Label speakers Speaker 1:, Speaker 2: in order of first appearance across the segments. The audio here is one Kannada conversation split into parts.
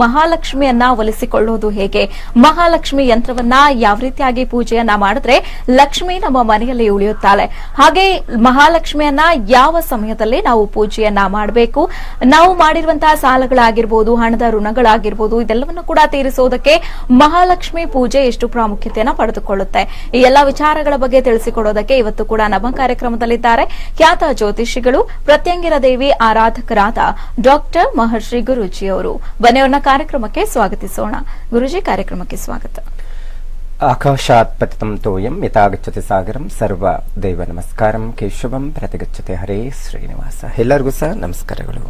Speaker 1: ಮಹಾಲಕ್ಷ್ಮಿಯನ್ನ ಒಲಿಸಿಕೊಳ್ಳೋದು ಹೇಗೆ ಮಹಾಲಕ್ಷ್ಮಿ ಯಂತ್ರವನ್ನ ಯಾವ ರೀತಿಯಾಗಿ ಪೂಜೆಯನ್ನ ಮಾಡಿದ್ರೆ ಲಕ್ಷ್ಮಿ ನಮ್ಮ ಮನೆಯಲ್ಲಿ ಉಳಿಯುತ್ತಾಳೆ ಹಾಗೆ ಮಹಾಲಕ್ಷ್ಮಿಯನ್ನ ಯಾವ ಸಮಯದಲ್ಲಿ ನಾವು ಪೂಜೆಯನ್ನ ಮಾಡಬೇಕು ನಾವು ಮಾಡಿರುವಂತಹ ಸಾಲಗಳಾಗಿರ್ಬೋದು ಹಣದ ಋಣಗಳಾಗಿರ್ಬೋದು ಇದೆಲ್ಲವನ್ನು ಕೂಡ ತೀರಿಸೋದಕ್ಕೆ ಮಹಾಲಕ್ಷ್ಮಿ ಪೂಜೆ ಎಷ್ಟು ಪ್ರಾಮುಖ್ಯತೆಯನ್ನ ಪಡೆದುಕೊಳ್ಳುತ್ತೆ ಈ ಎಲ್ಲಾ ವಿಚಾರಗಳ ಬಗ್ಗೆ ತಿಳಿಸಿಕೊಡೋದಕ್ಕೆ ಇವತ್ತು ಕೂಡ ನಮ್ಮ ಕಾರ್ಯಕ್ರಮದಲ್ಲಿದ್ದಾರೆ ಖ್ಯಾತ ಜ್ಯೋತಿಷಿಗಳು ಪ್ರತ್ಯಂಗಿರ ದೇವಿ ಆರಾಧಕರಾದ ಡಾಕ್ಟರ್ ಮಹರ್ಷಿ ಗುರುಜಿ ಅವರು ಬನ್ನಿ ಅವ್ರನ್ನ ಕಾರ್ಯಕ್ರಮಕ್ಕೆ ಸ್ವಾಗತಿಸೋಣ ಗುರುಜಿ ಕಾರ್ಯಕ್ರಮಕ್ಕೆ ಸ್ವಾಗತ
Speaker 2: ಆಕಾಶಾತ್ ಪತಿತಂ ತೋಯಂ ಯಥಾಗಚ್ಚತಿ ಸಾಗರಂ ಸರ್ವ ದೈವ ನಮಸ್ಕಾರಂ ಕೇಶವಂ ಪ್ರತಿಗಚ್ಚತೆ ಹರೇ ಶ್ರೀನಿವಾಸ ಎಲ್ಲರಿಗೂ ಸಹ ನಮಸ್ಕಾರಗಳು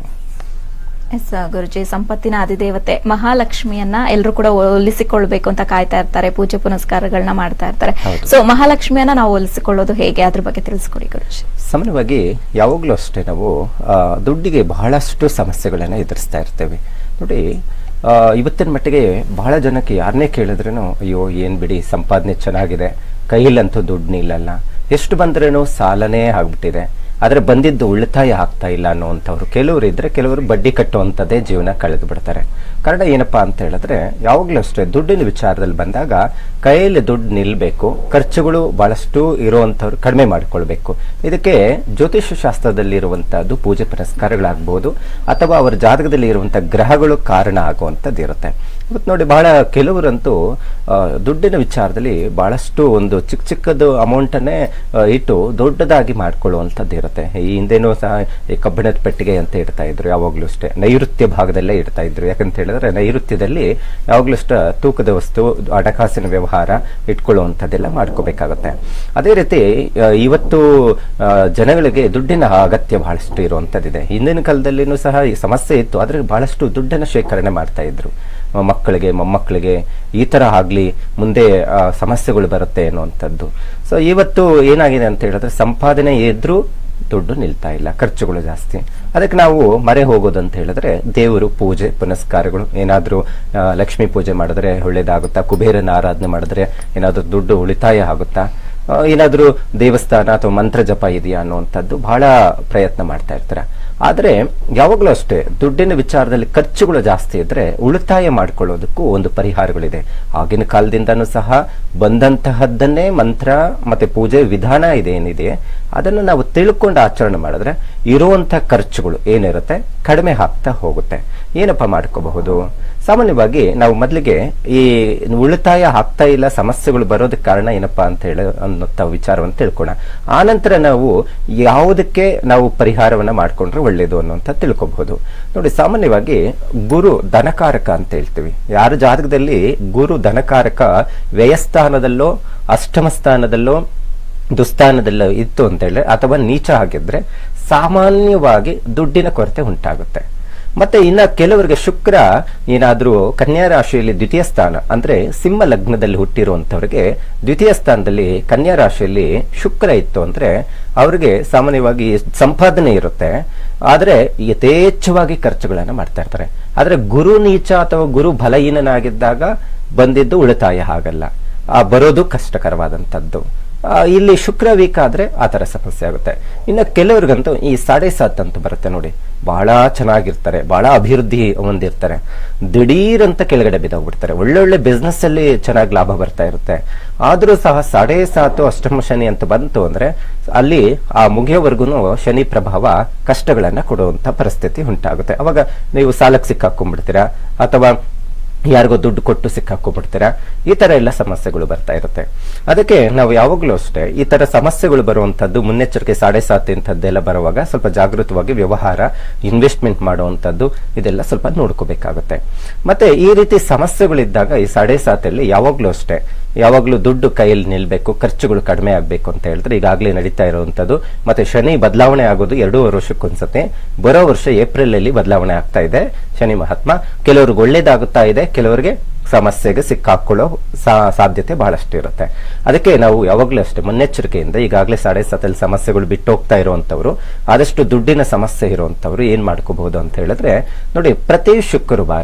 Speaker 1: ಎಸ್ ಗುರುಜಿ ಸಂಪತ್ತಿನ ಅಧಿದೇವತೆ ಮಹಾಲಕ್ಷ್ಮಿಯನ್ನ ಎಲ್ಲರೂ ಕೂಡ ಒಲಿಸಿಕೊಳ್ಬೇಕು ಅಂತ ಕಾಯ್ತಾ ಇರ್ತಾರೆ ಪೂಜೆ ಪುನಸ್ಕಾರಗಳನ್ನ ಮಾಡ್ತಾ ಇರ್ತಾರೆ
Speaker 2: ಹೌದು.
Speaker 1: ಸೊ ಮಹಾಲಕ್ಷ್ಮಿಯನ್ನ ನಾವು ಒಲಿಸಿಕೊಳ್ಳೋದು ಹೇಗೆ ಅದ್ರ ಬಗ್ಗೆ ತಿಳಿಸ್ಕೊಡಿ ಗುರುಜಿ
Speaker 2: ಸಾಮಾನ್ಯವಾಗಿ ಯಾವಾಗಲೂ ಅಷ್ಟೇ ನಾವು ಆ, ದುಡ್ಡಿಗೆ ಬಹಳಷ್ಟು ಸಮಸ್ಯೆಗಳನ್ನು ಎದುರಿಸ್ತಾ ಇರ್ತೇವೆ ನೋಡಿ ಆ, ಇವತ್ತಿನ ಮಟ್ಟಿಗೆ ಬಹಳ ಜನಕ್ಕೆ ಯಾರನ್ನೇ ಕೇಳಿದ್ರೂ ಅಯ್ಯೋ ಏನ್ ಬಿಡಿ ಸಂಪಾದನೆ ಚೆನ್ನಾಗಿದೆ ಕೈಯಲ್ಲಂತೂ ದುಡ್ಡು ನಿಲ್ಲಲ್ಲ ಎಷ್ಟು ಬಂದ್ರೇನು ಸಾಲನೇ ಆಗ್ಬಿಟ್ಟಿದೆ ಆದ್ರೆ ಬಂದಿದ್ದು ಉಳಿತಾಯ ಆಗ್ತಾ ಇಲ್ಲ ಅನ್ನುವಂಥವ್ರು ಕೆಲವರು ಇದ್ರೆ ಕೆಲವರು ಬಡ್ಡಿ ಕಟ್ಟುವಂಥದ್ದೇ ಜೀವನ ಕಳೆದು ಬಿಡ್ತಾರೆ ಕಾರಣ ಏನಪ್ಪಾ ಅಂತ ಹೇಳಿದ್ರೆ ಯಾವಾಗಲೂ ಅಷ್ಟೇ ದುಡ್ಡಿನ ವಿಚಾರದಲ್ಲಿ ಬಂದಾಗ ಕೈಯಲ್ಲಿ ದುಡ್ಡು ನಿಲ್ಬೇಕು ಖರ್ಚುಗಳು ಬಹಳಷ್ಟು ಇರುವಂತವ್ರು ಕಡಿಮೆ ಮಾಡ್ಕೊಳ್ಬೇಕು ಇದಕ್ಕೆ ಜ್ಯೋತಿಷ ಶಾಸ್ತ್ರದಲ್ಲಿ ಇರುವಂತಹದ್ದು ಪೂಜೆ ಪುನಸ್ಕಾರಗಳಾಗ್ಬೋದು ಅಥವಾ ಅವರ ಜಾತಕದಲ್ಲಿ ಇರುವಂತಹ ಗ್ರಹಗಳು ಕಾರಣ ಆಗುವಂಥದ್ದು ಇರುತ್ತೆ ಇವತ್ತು ನೋಡಿ ಬಹಳ ಕೆಲವರಂತೂ ಆ, ದುಡ್ಡಿನ ವಿಚಾರದಲ್ಲಿ ಬಹಳಷ್ಟು ಒಂದು ಚಿಕ್ಕ ಚಿಕ್ಕದು ಅಮೌಂಟನ್ನೇ ಆ, ಇಟ್ಟು ದೊಡ್ಡದಾಗಿ ಮಾಡ್ಕೊಳ್ಳುವಂಥದ್ದು ಇರುತ್ತೆ ಈ ಹಿಂದೆನೂ ಸಹ ಈ ಕಬ್ಬಿಣದ ಪೆಟ್ಟಿಗೆ ಅಂತ ಇಡ್ತಾ ಇದ್ರು ಯಾವಾಗ್ಲೂ ಅಷ್ಟೇ ನೈಋತ್ಯ ಭಾಗದಲ್ಲೇ ಇಡ್ತಾ ಇದ್ರು ಯಾಕಂತ ಹೇಳಿದ್ರೆ ನೈಋತ್ಯದಲ್ಲಿ ಯಾವಾಗ್ಲೂ ಅಷ್ಟೇ ತೂಕದ ವಸ್ತು ಹಣಕಾಸಿನ ವ್ಯವಹಾರ ಇಟ್ಕೊಳ್ಳುವಂಥದ್ದೆಲ್ಲ ಮಾಡ್ಕೋಬೇಕಾಗುತ್ತೆ ಅದೇ ರೀತಿ ಆ, ಇವತ್ತು ಆ, ಜನಗಳಿಗೆ ದುಡ್ಡಿನ ಅಗತ್ಯ ಬಹಳಷ್ಟು ಇರುವಂಥದ್ದಿದೆ ಹಿಂದಿನ ಕಾಲದಲ್ಲಿನೂ ಸಹ ಈ ಸಮಸ್ಯೆ ಇತ್ತು ಆದ್ರೆ ಬಹಳಷ್ಟು ದುಡ್ಡನ್ನು ಶೇಖರಣೆ ಮಾಡ್ತಾ ಇದ್ರು ಮ- ಮಕ್ಕಳಿಗೆ ಮೊಮ್ಮಕ್ಕಳಿಗೆ ಈ ತರ ಆಗ್ಲಿ ಮುಂದೆ ಆ, ಸಮಸ್ಯೆಗಳು ಬರುತ್ತೆ ಅನ್ನುವಂಥದ್ದು ಸೊ ಇವತ್ತು ಏನಾಗಿದೆ ಅಂತ ಹೇಳಿದ್ರೆ ಸಂಪಾದನೆ ಇದ್ರೂ ದುಡ್ಡು ನಿಲ್ತಾ ಇಲ್ಲ ಖರ್ಚುಗಳು ಜಾಸ್ತಿ ಅದಕ್ಕೆ ನಾವು ಮರೆ ಹೋಗೋದು ಅಂತ ಹೇಳಿದ್ರೆ ದೇವರು ಪೂಜೆ ಪುನಸ್ಕಾರಗಳು ಏನಾದ್ರೂ ಆ, ಲಕ್ಷ್ಮೀ ಪೂಜೆ ಮಾಡಿದ್ರೆ ಒಳ್ಳೇದಾಗುತ್ತಾ ಕುಬೇರನ ಆರಾಧನೆ ಮಾಡಿದ್ರೆ ಏನಾದ್ರೂ ದುಡ್ಡು ಉಳಿತಾಯ ಆಗುತ್ತಾ ಆ, ಏನಾದ್ರೂ ದೇವಸ್ಥಾನ ಅಥವಾ ಮಂತ್ರ ಜಪ ಇದೆಯಾ ಅನ್ನುವಂಥದ್ದು ಬಹಳ ಪ್ರಯತ್ನ ಮಾಡ್ತಾ ಇರ್ತಾರೆ ಆದ್ರೆ ಯಾವಾಗಲೂ ಅಷ್ಟೇ ದುಡ್ಡಿನ ವಿಚಾರದಲ್ಲಿ ಖರ್ಚುಗಳು ಜಾಸ್ತಿ ಇದ್ರೆ ಉಳಿತಾಯ ಮಾಡ್ಕೊಳ್ಳೋದಕ್ಕೂ ಒಂದು ಪರಿಹಾರಗಳಿದೆ ಆಗಿನ ಕಾಲದಿಂದನೂ ಸಹ ಬಂದಂತಹದ್ದನ್ನೇ ಮಂತ್ರ ಮತ್ತೆ ಪೂಜೆ ವಿಧಾನ ಇದೆ ಏನಿದೆ ಅದನ್ನು ನಾವು ತಿಳ್ಕೊಂಡು ಆಚರಣೆ ಮಾಡಿದ್ರೆ ಇರುವಂತಹ ಖರ್ಚುಗಳು ಏನಿರುತ್ತೆ ಕಡಿಮೆ ಆಗ್ತಾ ಹೋಗುತ್ತೆ ಏನಪ್ಪ ಮಾಡ್ಕೋಬಹುದು ಸಾಮಾನ್ಯವಾಗಿ ನಾವು ಮೊದಲಿಗೆ ಈ ಉಳಿತಾಯ ಆಗ್ತಾ ಇಲ್ಲ ಸಮಸ್ಯೆಗಳು ಬರೋದಕ್ಕೆ ಕಾರಣ ಏನಪ್ಪಾ ಅಂತ ಹೇಳಿ ಅನ್ನೋ ವಿಚಾರವನ್ನು ತಿಳ್ಕೋಣ ಆನಂತರ ನಾವು ಯಾವುದಕ್ಕೆ ನಾವು ಪರಿಹಾರವನ್ನ ಮಾಡ್ಕೊಂಡ್ರೆ ಒಳ್ಳೇದು ಅನ್ನುವಂತ ತಿಳ್ಕೊಬಹುದು ನೋಡಿ ಸಾಮಾನ್ಯವಾಗಿ ಗುರು ಧನಕಾರಕ ಅಂತ ಹೇಳ್ತೀವಿ ಯಾರ ಜಾತಕದಲ್ಲಿ ಗುರು ಧನಕಾರಕ ವ್ಯಯಸ್ಥಾನದಲ್ಲೋ ಅಷ್ಟಮ ಸ್ಥಾನದಲ್ಲೋ ದುಸ್ಥಾನದಲ್ಲೋ ಇತ್ತು ಅಂತ ಹೇಳಿ ಅಥವಾ ನೀಚ ಆಗಿದ್ರೆ ಸಾಮಾನ್ಯವಾಗಿ ದುಡ್ಡಿನ ಕೊರತೆ ಉಂಟಾಗುತ್ತೆ ಮತ್ತೆ ಇನ್ನ ಕೆಲವರಿಗೆ ಶುಕ್ರ ಏನಾದ್ರೂ ಕನ್ಯಾ ರಾಶಿಯಲ್ಲಿ ದ್ವಿತೀಯ ಸ್ಥಾನ ಅಂದ್ರೆ ಸಿಂಹ ಲಗ್ನದಲ್ಲಿ ಹುಟ್ಟಿರುವಂತವರಿಗೆ ದ್ವಿತೀಯ ಸ್ಥಾನದಲ್ಲಿ ಕನ್ಯಾ ರಾಶಿಯಲ್ಲಿ ಶುಕ್ರ ಇತ್ತು ಅಂದ್ರೆ ಅವರಿಗೆ ಸಾಮಾನ್ಯವಾಗಿ ಸಂಪಾದನೆ ಇರುತ್ತೆ ಆದ್ರೆ ಯಥೇಚ್ಛವಾಗಿ ಖರ್ಚುಗಳನ್ನ ಮಾಡ್ತಾ ಇರ್ತಾರೆ ಆದ್ರೆ ಗುರು ನೀಚ ಅಥವಾ ಗುರು ಬಲಹೀನನಾಗಿದ್ದಾಗ ಬಂದಿದ್ದು ಉಳಿತಾಯ ಆಗಲ್ಲ ಆ ಬರೋದು ಕಷ್ಟಕರವಾದಂತದ್ದು ಆ, ಇಲ್ಲಿ ಶುಕ್ರ ವೀಕ್ ಆದ್ರೆ ಆ ತರ ಸಮಸ್ಯೆ ಆಗುತ್ತೆ ಇನ್ನು ಕೆಲವ್ರಿಗಂತೂ ಈ ಸಾಡೆ ಸಾತ್ ಅಂತ ಬರುತ್ತೆ ನೋಡಿ ಬಹಳ ಚೆನ್ನಾಗಿರ್ತಾರೆ ಬಹಳ ಅಭಿವೃದ್ಧಿ ಹೊಂದಿರ್ತಾರೆ ದಿಢೀರ್ ಅಂತ ಕೆಳಗಡೆ ಬಿದ್ದೋಗ್ಬಿಡ್ತಾರೆ ಒಳ್ಳೊಳ್ಳೆ ಬಿಸ್ನೆಸ್ ಅಲ್ಲಿ ಚೆನ್ನಾಗಿ ಲಾಭ ಬರ್ತಾ ಇರುತ್ತೆ ಆದ್ರೂ ಸಹ ಸಾಡೆ ಸಾತು ಅಷ್ಟಮ ಶನಿ ಅಂತ ಬಂತು ಅಂದ್ರೆ ಅಲ್ಲಿ ಆ ಮುಗಿಯೋವರೆಗೂ ಶನಿ ಪ್ರಭಾವ ಕಷ್ಟಗಳನ್ನ ಕೊಡುವಂತ ಪರಿಸ್ಥಿತಿ ಉಂಟಾಗುತ್ತೆ ಅವಾಗ ನೀವು ಸಾಲಕ್ಕೆ ಸಿಕ್ಕಾಕೊಂಡ್ಬಿಡ್ತೀರಾ ಅಥವಾ ಯಾರಿಗೋ ದುಡ್ಡು ಕೊಟ್ಟು ಸಿಕ್ಕಾಕೊಬಿಡ್ತೀರಾ ಈ ತರ ಎಲ್ಲ ಸಮಸ್ಯೆಗಳು ಬರ್ತಾ ಇರುತ್ತೆ ಅದಕ್ಕೆ ನಾವು ಯಾವಾಗಲೂ ಅಷ್ಟೇ ಈ ತರ ಸಮಸ್ಯೆಗಳು ಬರುವಂತದ್ದು ಮುನ್ನೆಚ್ಚರಿಕೆ ಸಾಡೆ ಸಾತ್ ಇಂಥದ್ದೆಲ್ಲ ಬರುವಾಗ ಸ್ವಲ್ಪ ಜಾಗೃತವಾಗಿ ವ್ಯವಹಾರ ಇನ್ವೆಸ್ಟ್ಮೆಂಟ್ ಮಾಡುವಂತದ್ದು ಇದೆಲ್ಲ ಸ್ವಲ್ಪ ನೋಡ್ಕೋಬೇಕಾಗುತ್ತೆ ಮತ್ತೆ ಈ ರೀತಿ ಸಮಸ್ಯೆಗಳಿದ್ದಾಗ ಈ ಸಾಡೆ ಸಾತಲ್ಲಿ ಯಾವಾಗ್ಲೂ ಅಷ್ಟೇ ಯಾವಾಗ್ಲೂ ದುಡ್ಡು ಕೈಯಲ್ಲಿ ನಿಲ್ಬೇಕು ಖರ್ಚುಗಳು ಕಡಿಮೆ ಆಗ್ಬೇಕು ಅಂತ ಹೇಳಿದ್ರೆ ಈಗಾಗಲೇ ನಡೀತಾ ಇರುವಂತದ್ದು ಮತ್ತೆ ಶನಿ ಬದಲಾವಣೆ ಆಗೋದು ಎರಡೂವರೆ ವರ್ಷಕ್ಕೊಂದ್ಸತಿ ಬರೋ ವರ್ಷ ಏಪ್ರಿಲ್ ಅಲ್ಲಿ ಬದಲಾವಣೆ ಆಗ್ತಾ ಇದೆ ಶನಿ ಮಹಾತ್ಮ ಕೆಲವ್ರಿಗೆ ಒಳ್ಳೇದಾಗುತ್ತಾ ಇದೆ ಕೆಲವರಿಗೆ ಸಮಸ್ಯೆಗೆ ಸಿಕ್ಕಾಕೊಳ್ಳೋ ಸಾ- ಸಾಧ್ಯತೆ ಬಹಳಷ್ಟು ಇರುತ್ತೆ ಅದಕ್ಕೆ ನಾವು ಯಾವಾಗಲೂ ಅಷ್ಟೇ ಮುನ್ನೆಚ್ಚರಿಕೆಯಿಂದ ಈಗಾಗಲೇ ಸಾಡೆ ಸಾತಲ್ಲಿ ಸಮಸ್ಯೆಗಳು ಬಿಟ್ಟು ಹೋಗ್ತಾ ಇರುವಂತವ್ರು ಆದಷ್ಟು ದುಡ್ಡಿನ ಸಮಸ್ಯೆ ಇರುವಂತವ್ರು ಏನ್ ಮಾಡ್ಕೋಬಹುದು ಅಂತ ಹೇಳಿದ್ರೆ ನೋಡಿ ಪ್ರತಿ ಶುಕ್ರವಾರ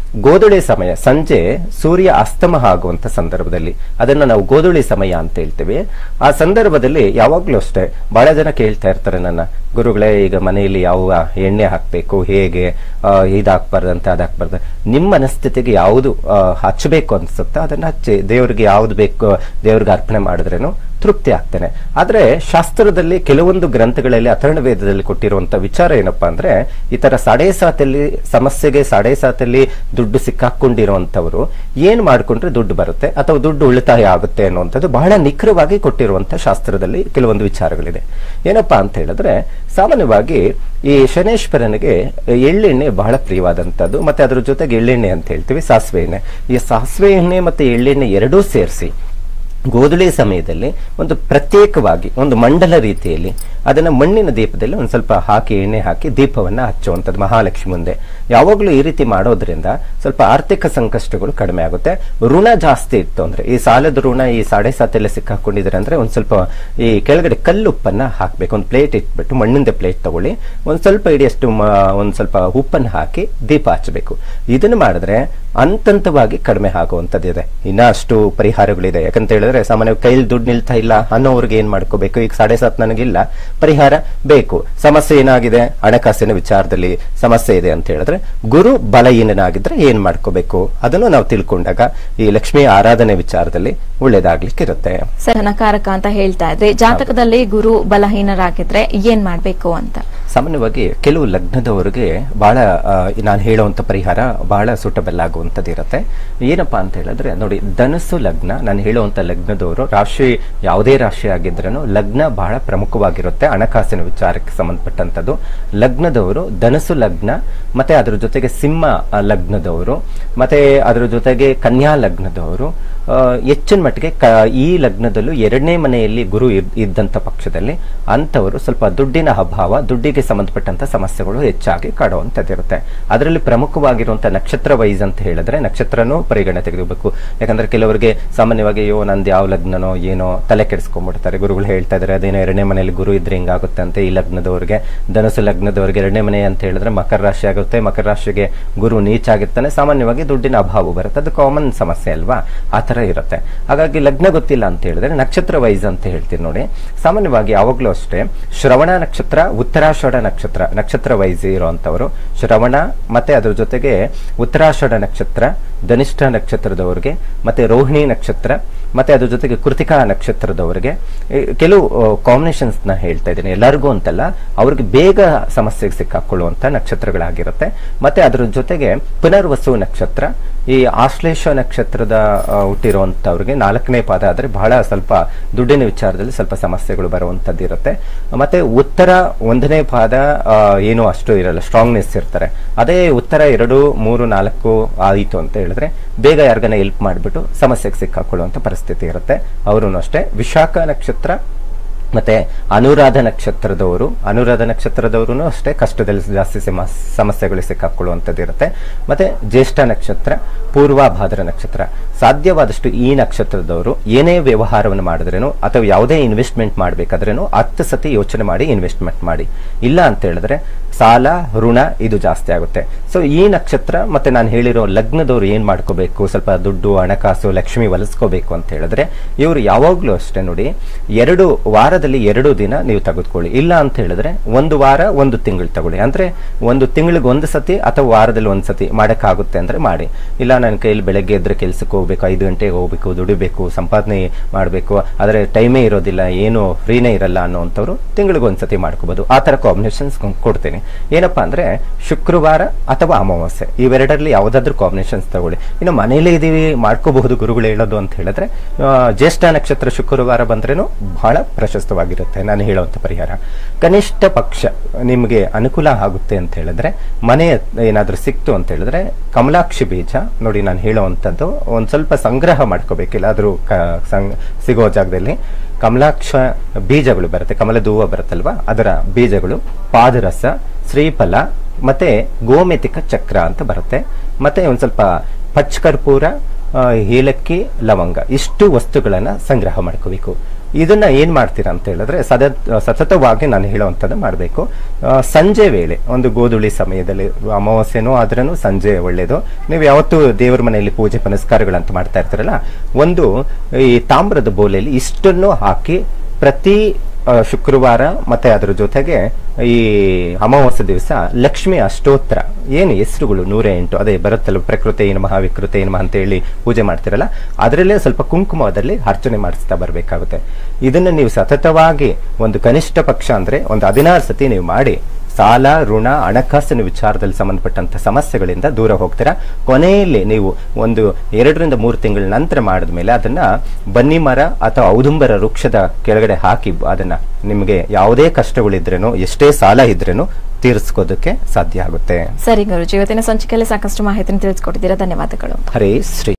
Speaker 2: ಗೋಧುಳಿ ಸಮಯ ಸಂಜೆ ಸೂರ್ಯ ಅಸ್ತಮ ಆಗುವಂತ ಸಂದರ್ಭದಲ್ಲಿ ಅದನ್ನ ನಾವು ಗೋಧುಳಿ ಸಮಯ ಅಂತ ಹೇಳ್ತೀವಿ ಆ ಸಂದರ್ಭದಲ್ಲಿ ಯಾವಾಗ್ಲೂ ಅಷ್ಟೇ ಬಹಳ ಜನ ಕೇಳ್ತಾ ಇರ್ತಾರೆ ನನ್ನ ಗುರುಗಳೇ ಈಗ ಮನೆಯಲ್ಲಿ ಯಾವ ಎಣ್ಣೆ ಹಾಕ್ಬೇಕು ಹೇಗೆ ಆ, ಇದ್ ಹಾಕ್ಬಾರ್ದು ಅಂತ ಅದ್ ಹಾಕ್ಬಾರ್ದು ನಿಮ್ಮ ಮನಸ್ಥಿತಿಗೆ ಯಾವುದು ಆ, ಹಚ್ಚಬೇಕು ಅನ್ಸುತ್ತೋ ಅದನ್ನ ಹಚ್ಚಿ ದೇವ್ರಿಗೆ ಯಾವ್ದು ಬೇಕು ದೇವ್ರಿಗೆ ಅರ್ಪಣೆ ಮಾಡಿದ್ರೇನು ತೃಪ್ತಿ ಆಗ್ತೇನೆ ಆದ್ರೆ ಶಾಸ್ತ್ರದಲ್ಲಿ ಕೆಲವೊಂದು ಗ್ರಂಥಗಳಲ್ಲಿ ಅಥರ್ಣ ವೇದದಲ್ಲಿ ಕೊಟ್ಟಿರುವಂತ ವಿಚಾರ ಏನಪ್ಪಾ ಅಂದ್ರೆ ಈ ತರ ಸಾಡೆ ಸಾತಲ್ಲಿ ಸಮಸ್ಯೆಗೆ ಸಾಡೆ ಸಾತಲ್ಲಿ ದುಡ್ಡು ಸಿಕ್ಕಾಕೊಂಡಿರುವಂತವರು ಏನ್ ಮಾಡ್ಕೊಂಡ್ರೆ ದುಡ್ಡು ಬರುತ್ತೆ ಅಥವಾ ದುಡ್ಡು ಉಳಿತಾಯ ಆಗುತ್ತೆ ಅನ್ನುವಂಥದ್ದು ಬಹಳ ನಿಖರವಾಗಿ ಕೊಟ್ಟಿರುವಂತ ಶಾಸ್ತ್ರದಲ್ಲಿ ಕೆಲವೊಂದು ವಿಚಾರಗಳಿದೆ ಏನಪ್ಪಾ ಅಂತ ಹೇಳಿದ್ರೆ ಸಾಮಾನ್ಯವಾಗಿ ಈ ಶನೇಶ್ವರನಿಗೆ ಎಳ್ಳೆಣ್ಣೆ ಬಹಳ ಪ್ರಿಯವಾದಂತದ್ದು ಮತ್ತೆ ಅದ್ರ ಜೊತೆಗೆ ಎಳ್ಳೆಣ್ಣೆ ಅಂತ ಹೇಳ್ತೀವಿ ಸಾಸಿವೆ ಎಣ್ಣೆ ಈ ಸಾಸಿವೆ ಎಣ್ಣೆ ಮತ್ತೆ ಎಳ್ಳೆಣ್ಣೆ ಎರಡೂ ಸೇರಿಸಿ ಗೋಧುಳಿ ಸಮಯದಲ್ಲಿ ಒಂದು ಪ್ರತ್ಯೇಕವಾಗಿ ಒಂದು ಮಂಡಲ ರೀತಿಯಲ್ಲಿ ಅದನ್ನ ಮಣ್ಣಿನ ದೀಪದಲ್ಲಿ ಒಂದು ಸ್ವಲ್ಪ ಹಾಕಿ ಎಣ್ಣೆ ಹಾಕಿ ದೀಪವನ್ನ ಹಚ್ಚುವಂಥದ್ದು ಮಹಾಲಕ್ಷ್ಮಿ ಮುಂದೆ ಯಾವಾಗಲೂ ಈ ರೀತಿ ಮಾಡೋದ್ರಿಂದ ಸ್ವಲ್ಪ ಆರ್ಥಿಕ ಸಂಕಷ್ಟಗಳು ಕಡಿಮೆ ಆಗುತ್ತೆ ಋಣ ಜಾಸ್ತಿ ಇತ್ತು ಅಂದ್ರೆ ಈ ಸಾಲದ ಋಣ ಈ ಸಾಡೆ ಸಾತೆಲ್ಲ ಸಿಕ್ಕಾಕೊಂಡಿದ್ರೆ ಅಂದ್ರೆ ಒಂದ್ ಸ್ವಲ್ಪ ಈ ಕೆಳಗಡೆ ಕಲ್ಲುಪ್ಪನ್ನ ಹಾಕ್ಬೇಕು ಒಂದು ಪ್ಲೇಟ್ ಇಟ್ಬಿಟ್ಟು ಮಣ್ಣಿಂದ ಪ್ಲೇಟ್ ತಗೊಳ್ಳಿ ಒಂದ್ ಸ್ವಲ್ಪ ಇಡಿಯಷ್ಟು ಮ- ಒಂದ್ ಸ್ವಲ್ಪ ಉಪ್ಪನ್ನು ಹಾಕಿ ದೀಪ ಹಚ್ಚಬೇಕು ಇದನ್ನು ಮಾಡಿದ್ರೆ ಹಂತಂತವಾಗಿ ಕಡಿಮೆ ಆಗುವಂತದ್ದಿದೆ ಇನ್ನ ಅಷ್ಟು ಪರಿಹಾರಗಳಿದೆ ಯಾಕಂತ ಹೇಳಿದ್ರೆ ಸಾಮಾನ್ಯ ಕೈಲಿ ದುಡ್ಡು ನಿಲ್ತಾ ಇಲ್ಲ ಅನ್ನೋರ್ಗೆ ಏನ್ ಮಾಡ್ಕೋಬೇಕು ಈಗ ಸಾಡೆ ಸಾತ್ ನನಗಿಲ್ಲ ಪರಿಹಾರ ಬೇಕು ಸಮಸ್ಯೆ ಏನಾಗಿದೆ ಹಣಕಾಸಿನ ವಿಚಾರದಲ್ಲಿ ಸಮಸ್ಯೆ ಇದೆ ಅಂತ ಹೇಳಿದ್ರೆ ಗುರು ಬಲಹೀನನಾಗಿದ್ರೆ ಏನ್ ಮಾಡ್ಕೋಬೇಕು ಅದನ್ನು ನಾವು ತಿಳ್ಕೊಂಡಾಗ ಈ ಲಕ್ಷ್ಮಿ ಆರಾಧನೆ ವಿಚಾರದಲ್ಲಿ ಒಳ್ಳೇದಾಗ್ಲಿಕ್ಕೆ ಇರುತ್ತೆ
Speaker 1: ಸರ್ ಧನಕಾರಕ ಅಂತ ಹೇಳ್ತಾ ಇದ್ರಿ ಜಾತಕದಲ್ಲಿ ಗುರು ಬಲಹೀನರಾಗಿದ್ರೆ ಏನ್ ಮಾಡ್ಬೇಕು ಅಂತ
Speaker 2: ಸಾಮಾನ್ಯವಾಗಿ ಕೆಲವು ಲಗ್ನದವರಿಗೆ ಬಹಳ ನಾನು ಹೇಳುವಂತ ಪರಿಹಾರ ಬಹಳ ಸೂಟಬಲ್ ಆಗುವಂಥದ್ದು ಇರುತ್ತೆ ಏನಪ್ಪಾ ಅಂತ ಹೇಳಿದ್ರೆ ನೋಡಿ ಧನಸ್ಸು ಲಗ್ನ ನಾನು ಹೇಳುವಂತ ಲಗ್ನದವರು ರಾಶಿ ಯಾವುದೇ ರಾಶಿ ಆಗಿದ್ರೂ ಲಗ್ನ ಬಹಳ ಪ್ರಮುಖವಾಗಿರುತ್ತೆ ಹಣಕಾಸಿನ ವಿಚಾರಕ್ಕೆ ಸಂಬಂಧಪಟ್ಟಂತದ್ದು ಲಗ್ನದವರು ಧನಸ್ಸು ಲಗ್ನ ಮತ್ತೆ ಅದ್ರ ಜೊತೆಗೆ ಸಿಂಹ ಆ, ಲಗ್ನದವರು ಮತ್ತೆ ಅದ್ರ ಜೊತೆಗೆ ಕನ್ಯಾ ಲಗ್ನದವರು ಆ, ಹೆಚ್ಚಿನ ಮಟ್ಟಿಗೆ ಕ ಈ ಲಗ್ನದಲ್ಲೂ ಎರಡನೇ ಮನೆಯಲ್ಲಿ ಗುರು ಇದ್- ಇದ್ದಂತ ಪಕ್ಷದಲ್ಲಿ ಅಂತವರು ಸ್ವಲ್ಪ ದುಡ್ಡಿನ ಅಭಾವ ದುಡ್ಡಿಗೆ ಸಂಬಂಧಪಟ್ಟಂತ ಸಮಸ್ಯೆಗಳು ಹೆಚ್ಚಾಗಿ ಕಾಡುವಂತದ್ದಿರುತ್ತೆ ಅದರಲ್ಲಿ ಪ್ರಮುಖವಾಗಿರುವಂತ ನಕ್ಷತ್ರ ವೈಸ್ ಅಂತ ಹೇಳಿದ್ರೆ ನಕ್ಷತ್ರನೂ ಪರಿಗಣನೆ ತೆಗೆದುಬೇಕು ಯಾಕಂದ್ರೆ ಕೆಲವರಿಗೆ ಸಾಮಾನ್ಯವಾಗಿ ಅಯ್ಯೋ ನಂದು ಯಾವ ಲಗ್ನನೋ ಏನೋ ತಲೆ ಕೆಡಿಸ್ಕೊಂಡ್ಬಿಡ್ತಾರೆ ಗುರುಗಳು ಹೇಳ್ತಾ ಇದಾರೆ ಅದೇನೋ ಎರಡನೇ ಮನೆಯಲ್ಲಿ ಗುರು ಇದ್ರೆ ಹಿಂಗಾಗುತ್ತೆ ಅಂತ ಈ ಲಗ್ನದವರಿಗೆ ಧನಸು ಲಗ್ನದವರಿಗೆ ಎರಡನೇ ಮನೆ ಅಂತ ಹೇಳಿದ್ರೆ ಮಕರ ರಾಶಿ ಆಗುತ್ತೆ ಮಕರ ರಾಶಿಗೆ ಗುರು ನೀಚಾಗಿರ್ತಾನೆ ಸಾಮಾನ್ಯವಾಗಿ ದುಡ್ಡಿನ ಅಭಾವ ಬರುತ್ತೆ ಅದು ಕಾಮನ್ ಸಮಸ್ಯೆ ಅಲ್ವಾ ಆ ತರ ಇರುತ್ತೆ ಹಾಗಾಗಿ ಲಗ್ನ ಗೊತ್ತಿಲ್ಲ ಅಂತ ಹೇಳಿದ್ರೆ ನಕ್ಷತ್ರ ವೈಸ್ ಅಂತ ಹೇಳ್ತೀನಿ ನೋಡಿ ಸಾಮಾನ್ಯವಾಗಿ ಯಾವಾಗ್ಲೂ ಅಷ್ಟೇ ಶ್ರವಣ ನಕ್ಷತ್ರ ಉತ್ತರಾಷಾಢ ನಕ್ಷತ್ರ ನಕ್ಷತ್ರ ವೈಸ್ ಇರುವಂತವರು ಶ್ರವಣ ಮತ್ತೆ ಅದ್ರ ಜೊತೆಗೆ ಉತ್ತರಾಷಾಢ ನಕ್ಷತ್ರ ಧನಿಷ್ಠ ನಕ್ಷತ್ರದವರಿಗೆ ಮತ್ತೆ ರೋಹಿಣಿ ನಕ್ಷತ್ರ ಮತ್ತೆ ಅದ್ರ ಜೊತೆಗೆ ಕೃತಿಕಾ ನಕ್ಷತ್ರದವರಿಗೆ ಈ ಕೆಲವು ಕಾಂಬಿನೇಷನ್ಸ್ ನ ಹೇಳ್ತಾ ಇದ್ದೀನಿ ಎಲ್ಲರಿಗೂ ಅಂತಲ್ಲ ಅವ್ರಿಗೆ ಬೇಗ ಸಮಸ್ಯೆಗೆ ಸಿಕ್ಕಾಕೊಳ್ಳುವಂತ ನಕ್ಷತ್ರಗಳಾಗಿರುತ್ತೆ ಮತ್ತೆ ಅದ್ರ ಜೊತೆಗೆ ಪುನರ್ವಸು ನಕ್ಷತ್ರ ಈ ಆಶ್ಲೇಷ ನಕ್ಷತ್ರದ ಆ, ಹುಟ್ಟಿರುವಂತವ್ರಿಗೆ ನಾಲ್ಕನೇ ಪಾದ ಆದ್ರೆ ಬಹಳ ಸ್ವಲ್ಪ ದುಡ್ಡಿನ ವಿಚಾರದಲ್ಲಿ ಸ್ವಲ್ಪ ಸಮಸ್ಯೆಗಳು ಬರುವಂತದ್ದು ಇರುತ್ತೆ ಮತ್ತೆ ಉತ್ತರ ಒಂದನೇ ಪಾದ ಆ, ಏನು ಅಷ್ಟು ಇರಲ್ಲ ಸ್ಟ್ರಾಂಗ್ನೆಸ್ ಇರ್ತಾರೆ ಅದೇ ಉತ್ತರ ಎರಡು ಮೂರು ನಾಲ್ಕು ಆಯಿತು ಅಂತ ಹೇಳಿದ್ರೆ ಬೇಗ ಯಾರಿಗಾನ ಹೆಲ್ಪ್ ಮಾಡಿಬಿಟ್ಟು ಸಮಸ್ಯೆಗೆ ಸಿಕ್ಕಾಕೊಳ್ಳುವಂತ ಪರಿಸ್ಥಿತಿ ಇರುತ್ತೆ ಅವರು ಅಷ್ಟೇ ವಿಶಾಖ ನಕ್ಷತ್ರ ಮತ್ತೆ ಅನುರಾಧ ನಕ್ಷತ್ರದವರು ಅನುರಾಧ ನಕ್ಷತ್ರದವರು ಅಷ್ಟೇ ಕಷ್ಟದಲ್ಲಿ ಜಾಸ್ತಿ ಸಮ- ಸಮಸ್ಯೆಗಳು ಸಿಕ್ಕಾಕೊಳ್ಳುವಂಥದ್ದು ಇರುತ್ತೆ ಮತ್ತೆ ಜ್ಯೇಷ್ಠ ನಕ್ಷತ್ರ ಪೂರ್ವಾಭಾದ್ರ ನಕ್ಷತ್ರ ಸಾಧ್ಯವಾದಷ್ಟು ಈ ನಕ್ಷತ್ರದವರು ಏನೇ ವ್ಯವಹಾರವನ್ನು ಮಾಡಿದ್ರೇನು ಅಥವಾ ಯಾವುದೇ ಇನ್ವೆಸ್ಟ್ಮೆಂಟ್ ಮಾಡಬೇಕಾದ್ರೇನು ಹತ್ತು ಸತಿ ಯೋಚನೆ ಮಾಡಿ ಇನ್ವೆಸ್ಟ್ಮೆಂಟ್ ಮಾಡಿ ಇಲ್ಲ ಅಂತ ಹೇಳಿದ್ರೆ ಸಾಲ ಋಣ ಇದು ಜಾಸ್ತಿ ಆಗುತ್ತೆ ಸೊ ಈ ನಕ್ಷತ್ರ ಮತ್ತೆ ನಾನು ಹೇಳಿರೋ ಲಗ್ನದವರು ಏನ್ ಮಾಡ್ಕೋಬೇಕು ಸ್ವಲ್ಪ ದುಡ್ಡು ಹಣಕಾಸು ಲಕ್ಷ್ಮಿ ಒಲಿಸ್ಕೋಬೇಕು ಅಂತ ಹೇಳಿದ್ರೆ ಇವರು ಯಾವಾಗ್ಲೂ ಅಷ್ಟೇ ನೋಡಿ ಎರಡು ವಾರದಲ್ಲಿ ಎರಡು ದಿನ ನೀವು ತೆಗೆದುಕೊಳ್ಳಿ ಇಲ್ಲ ಅಂತ ಹೇಳಿದ್ರೆ ಒಂದು ವಾರ ಒಂದು ತಿಂಗಳು ತಗೊಳ್ಳಿ ಅಂದ್ರೆ ಒಂದು ತಿಂಗಳಿಗೆ ಒಂದು ಸತಿ ಅಥವಾ ವಾರದಲ್ಲಿ ಒಂದು ಸತಿ ಮಾಡಕ್ಕಾಗುತ್ತೆ ಅಂದ್ರೆ ಮಾಡಿ ಇಲ್ಲ ನನ್ನ ಕೈಯಲ್ಲಿ ಬೆಳಗ್ಗೆ ಎದ್ರೆ ಕೆಲ್ಸಕ್ಕೆ ಹೋಗ್ಬೇಕು ಐದು ಗಂಟೆಗೆ ಹೋಗ್ಬೇಕು ದುಡಿಬೇಕು ಸಂಪಾದನೆ ಮಾಡಬೇಕು ಆದರೆ ಟೈಮೇ ಇರೋದಿಲ್ಲ ಏನು ಫ್ರೀನೇ ಇರಲ್ಲ ಅನ್ನೋಂಥವ್ರು ತಿಂಗಳಿಗೆ ಒಂದ್ಸತಿ ಮಾಡ್ಕೋಬಹುದು ಆ ತರ ಕಾಂಬಿನೇಷನ್ಸ್ ಕೊಡ್ತೀನಿ ಏನಪ್ಪಾ ಅಂದ್ರೆ ಶುಕ್ರವಾರ ಅಥವಾ ಅಮಾವಾಸ್ಯೆ ಇವೆರಡರಲ್ಲಿ ಯಾವ್ದಾದ್ರು ಕಾಂಬಿನೇಷನ್ಸ್ ತಗೊಳ್ಳಿ ಇನ್ನು ಮನೇಲೇ ಇದೀವಿ ಮಾಡ್ಕೋಬಹುದು ಗುರುಗಳು ಹೇಳೋದು ಅಂತ ಹೇಳಿದ್ರೆ ಆ, ಜ್ಯೇಷ್ಠ ನಕ್ಷತ್ರ ಶುಕ್ರವಾರ ಬಂದ್ರೇನು ಬಹಳ ಪ್ರಶಸ್ತವಾಗಿರುತ್ತೆ ನಾನು ಹೇಳುವಂತ ಪರಿಹಾರ ಕನಿಷ್ಠ ಪಕ್ಷ ನಿಮಗೆ ಅನುಕೂಲ ಆಗುತ್ತೆ ಅಂತ ಹೇಳಿದ್ರೆ ಮನೆ ಏನಾದ್ರೂ ಸಿಕ್ತು ಅಂತ ಹೇಳಿದ್ರೆ ಕಮಲಾಕ್ಷಿ ಬೀಜ ನೋಡಿ ನಾನು ಹೇಳುವಂಥದ್ದು ಒಂದ್ ಸ್ವಲ್ಪ ಸಂಗ್ರಹ ಮಾಡ್ಕೋಬೇಕು ಎಲ್ಲಾದ್ರೂ ಕ- ಸಂಗ್- ಸಿಗೋ ಜಾಗದಲ್ಲಿ ಕಮಲಾಕ್ಷ ಬೀಜಗಳು ಬರುತ್ತೆ ಕಮಲದ ಹೂವು ಬರುತ್ತಲ್ವಾ ಅದರ ಬೀಜಗಳು ಪಾದರಸ ಶ್ರೀಫಲ ಮತ್ತೆ ಗೋಮೆತಿಕ ಚಕ್ರ ಅಂತ ಬರುತ್ತೆ ಮತ್ತೆ ಒಂದ್ ಸ್ವಲ್ಪ ಪಚ್ಚಕರ್ಪೂರ ಆ, ಏಲಕ್ಕಿ ಲವಂಗ ಇಷ್ಟು ವಸ್ತುಗಳನ್ನ ಸಂಗ್ರಹ ಮಾಡ್ಕೋಬೇಕು ಇದನ್ನ ಏನ್ ಮಾಡ್ತೀರಾ ಅಂತ ಹೇಳಿದ್ರೆ ಸದ ಸತತವಾಗಿ ನಾನು ಹೇಳುವಂಥದ್ದು ಮಾಡಬೇಕು ಸಂಜೆ ವೇಳೆ ಒಂದು ಗೋಧುಳಿ ಸಮಯದಲ್ಲಿ ಅಮಾವಾಸ್ಯೆನೂ ಆದ್ರೂ ಸಂಜೆ ಒಳ್ಳೇದು ನೀವು ಯಾವತ್ತೂ ದೇವರ ಮನೆಯಲ್ಲಿ ಪೂಜೆ ಪುನಸ್ಕಾರಗಳಂತ ಮಾಡ್ತಾ ಇರ್ತಾರಲ್ಲ ಒಂದು ಈ ತಾಮ್ರದ ಬೋಲೆಯಲ್ಲಿ ಇಷ್ಟನ್ನು ಹಾಕಿ ಪ್ರತಿ ಆ, ಶುಕ್ರವಾರ ಮತ್ತೆ ಅದ್ರ ಜೊತೆಗೆ ಈ ಅಮಾವಾಸ್ಯ ದಿವಸ ಲಕ್ಷ್ಮಿ ಅಷ್ಟೋತ್ತರ ಏನು ಹೆಸರುಗಳು ನೂರ ಎಂಟು ಅದೇ ಬರುತ್ತಲ್ಲ ಪ್ರಕೃತಿ ನಮಃ ವಿಕೃತಿ ನಮಃ ಅಂತ ಹೇಳಿ ಪೂಜೆ ಮಾಡ್ತಿರಲ್ಲ ಅದರಲ್ಲೇ ಸ್ವಲ್ಪ ಕುಂಕುಮದಲ್ಲಿ ಅರ್ಚನೆ ಮಾಡಿಸ್ತಾ ಬರಬೇಕಾಗುತ್ತೆ ಇದನ್ನ ನೀವು ಸತತವಾಗಿ ಒಂದು ಕನಿಷ್ಠ ಪಕ್ಷ ಅಂದ್ರೆ ಒಂದು ಹದಿನಾರು ಸತಿ ನೀವು ಮಾಡಿ ಸಾಲ ಋಣ ಹಣಕಾಸಿನ ವಿಚಾರದಲ್ಲಿ ಸಂಬಂಧಪಟ್ಟಂತ ಸಮಸ್ಯೆಗಳಿಂದ ದೂರ ಹೋಗ್ತೀರಾ ಕೊನೆಯಲ್ಲಿ ನೀವು ಒಂದು ಎರಡರಿಂದ ಮೂರು ತಿಂಗಳ ನಂತರ ಮಾಡಿದ್ಮೇಲೆ ಅದನ್ನ ಬನ್ನಿ ಮರ ಅಥವಾ ಔದುಂಬರ ವೃಕ್ಷದ ಕೆಳಗಡೆ ಹಾಕಿ ಅದನ್ನ ನಿಮಗೆ ಯಾವುದೇ ಕಷ್ಟಗಳಿದ್ರೇನು ಎಷ್ಟೇ ಸಾಲ ಇದ್ರೇನು ತೀರಿಸ್ಕೋದಕ್ಕೆ ಸಾಧ್ಯ ಆಗುತ್ತೆ
Speaker 1: ಸರಿ ಗುರುಜಿ ಇವತ್ತಿನ ಸಂಚಿಕೆಯಲ್ಲಿ ಸಾಕಷ್ಟು ಮಾಹಿತಿಯನ್ನು ತಿಳಿಸ್ಕೊಟ್ಟಿದ್ದೀರಾ ಧನ್ಯವಾದಗಳು
Speaker 2: ಹರೇ ಶ್ರೀ